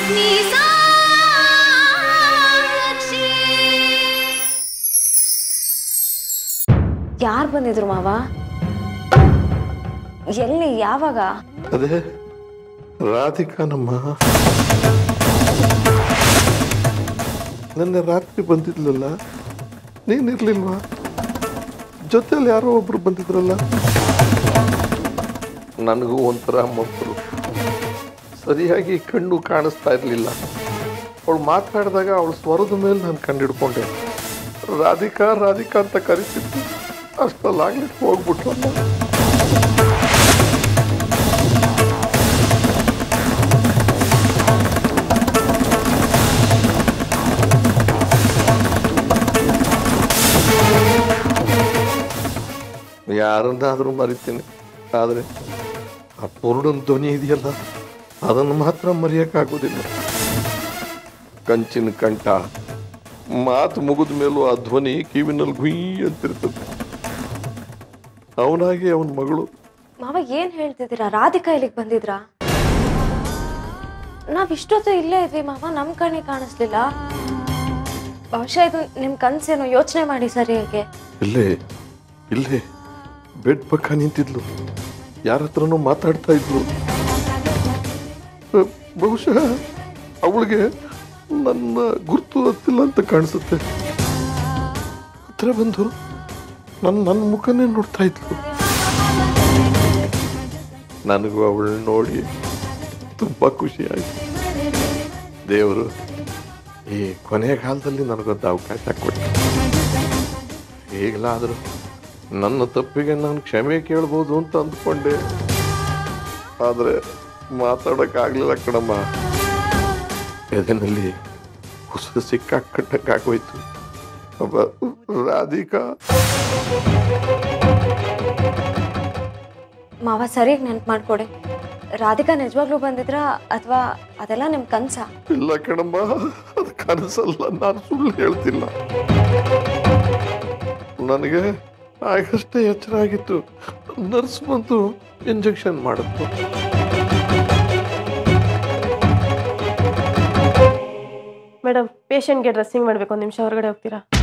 ಯಾರು ಬಂದಿದ್ರು ಮಾವ ಎಲ್ಲಿ ಯಾವಾಗ ಅದೇ ರಾಧಿಕಾ ನಮ್ಮ ನಿನ್ನೆ ರಾತ್ರಿ ಬಂದಿದ್ಲಲ್ಲ ನೀನಿರ್ಲಿಲ್ವಾ ಜೊತೆಲಿ ಯಾರೋ ಒಬ್ರು ಬಂದಿದ್ರಲ್ಲ ನನಗೂ ಒಂಥರ ಮಕ್ಕಳು ಸರಿಯಾಗಿ ಕಣ್ಣು ಕಾಣಿಸ್ತಾ ಇರಲಿಲ್ಲ ಅವಳು ಮಾತಾಡಿದಾಗ ಅವಳ ಸ್ವರದ ಮೇಲೆ ನಾನು ಕಂಡಿಡ್ಕೊಂಡೆ ರಾಧಿಕಾ ರಾಧಿಕಾ ಅಂತ ಕರಿತಿದ್ದು ಅಷ್ಟಲ್ಲಾಗ್ಲಿಕ್ಕೆ ಹೋಗ್ಬಿಟ್ರಲ್ಲ ಯಾರನ್ನಾದರೂ ಮರಿತೀನಿ ಆದರೆ ಆ ಪೂರ್ಣನ ಧ್ವನಿ ಇದೆಯಲ್ಲ ಅದನ್ನು ಮಾತ್ರ ಮರೆಯೋಕ್ಕಾಗೋದಿಲ್ಲ ಕಂಚಿನ ಕಂಠ ಮಾತು ಮುಗಿದ ಮೇಲೂ ಆ ಧ್ವನಿ ಕಿವಿನಲ್ಲಿ ಗುಯ್ ಅಂತಿರ್ತದೆ ಅವನಾಗಿ ಅವನ ಮಗಳು ಮಾವ ಏನ್ ಹೇಳ್ತಿದ್ದೀರಾ ರಾಧಿಕಾ ಇಲ್ಲಿಗೆ ಬಂದಿದ್ರಾ ನಾವ್ ಇಷ್ಟೊತ್ತು ಇಲ್ಲೇ ಇದ್ವಿ ಮಾವ ನಮ್ ಕಣ್ಣೆ ಕಾಣಿಸ್ಲಿಲ್ಲ ಬಹುಶಃ ಇದು ನಿಮ್ ಕನ್ಸೇನೋ ಯೋಚನೆ ಮಾಡಿ ಸರಿಯಾಗಿ ಇಲ್ಲೇ ಇಲ್ಲೇ ಬೆಡ್ ಪಕ್ಕ ನಿಂತಿದ್ಲು ಯಾರ ಹತ್ರನೂ ಮಾತಾಡ್ತಾ ಇದ್ಲು ಅ, ಬಹುಶಃ ಅವಳಿಗೆ ನನ್ನ ಗುರ್ತು ಹತ್ತಿಲ್ಲ ಅಂತ ಕಾಣಿಸುತ್ತೆ ಹತ್ರ ಬಂದು ನನ್ನ ನನ್ನ ಮುಖನೇ ನೋಡ್ತಾ ಇದ್ಲು ನನಗೂ ಅವಳು ನೋಡಿ ತುಂಬ ಖುಷಿ ಆಯ್ತು ದೇವರು ಈ ಕೊನೆಯ ಕಾಲದಲ್ಲಿ ನನಗೊಂದು ಅವಕಾಶ ಕೊಟ್ಟು ಈಗಲಾದರೂ ನನ್ನ ತಪ್ಪಿಗೆ ನಾನು ಕ್ಷಮೆ ಕೇಳ್ಬೋದು ಅಂತ ಅಂದ್ಕೊಂಡೆ ಆದರೆ ಮಾತಾಡೋಕ್ಕಾಗಲಿಲ್ಲ ಕಣಮ್ಮ ಎದೆನಲ್ಲಿ ಉಸಿರು ಸಿಕ್ಕಾಕಟ್ಟಕ್ಕಾಗೋಯ್ತು ಒಬ್ಬ ರಾಧಿಕಾ ಮಾವ ಸರಿಯಾಗಿ ನೆನ್ಪು ಮಾಡ್ಕೊಡಿ ರಾಧಿಕಾ ನಿಜವಾಗ್ಲೂ ಬಂದಿದ್ರಾ ಅಥವಾ ಅದೆಲ್ಲ ನಿಮ್ ಕನ್ಸ ಇಲ್ಲ ಕಣಮ್ಮ ಅದು ಕನಸಲ್ಲ ನಾನು ಸುಳ್ಳು ಹೇಳ್ತಿಲ್ಲ ನನಗೆ ಆಗಷ್ಟೇ ಎಚ್ಚರ ಆಗಿತ್ತು ನರ್ಸ್ ಬಂದು ಇಂಜೆಕ್ಷನ್ ಮಾಡಿತ್ತು ಮೇಡಮ್ ಪೇಷಂಟ್ಗೆ ಡ್ರೆಸ್ಸಿಂಗ್ ಮಾಡಬೇಕು ಒಂದು ನಿಮಿಷ ಹೊರಗಡೆ ಹೋಗ್ತೀರಾ